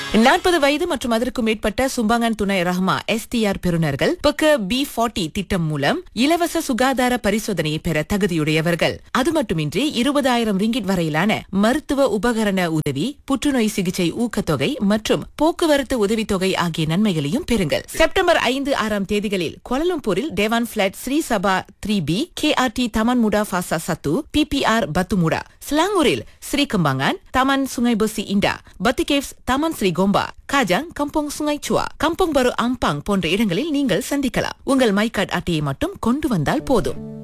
நாற்பது வயது மற்றும் அதற்கு மேற்பட்ட சும்பாங்கன் துணை ரஹ்மா எஸ்டிஆர் பெறுநர்கள் பக்க பி ஃபார்ட்டி திட்டம் மூலம் இலவச சுகாதார பரிசோதனையை பெற தகுதியுடையவர்கள் அது மட்டுமின்றி இருபதாயிரம் ரிங்கிட் வரையிலான மருத்துவ உபகரண உதவி புற்றுநோய் சிகிச்சை ஊக்கத்தொகை மற்றும் போக்குவரத்து உதவித்தொகை ஆகிய நன்மைகளையும் பெறுங்கள் செப்டம்பர் ஐந்து ஆறாம் தேதிகளில் கோலலம்பூரில் டேவான் பிளாட் ஸ்ரீ சபா three P K R T தமன் முடா ஃபாசா சத்து பிபிஆர் பத்துமுடா ஸ்லாங்கூரில் ஸ்ரீ கம்பாங்கான் தமன் சுங்கை பசி இண்டா பத்து கேவ்ஸ் தமன் ஸ்ரீ கோம்பா காஜாங் கம்போங் சுங்கை சுவா கம்போங் பரு அம்பாங் போன்ற இடங்களில் நீங்கள் சந்திக்கலாம் உங்கள் மை கார்டு அட்டையை மட்டும் கொண்டு வந்தால் போதும்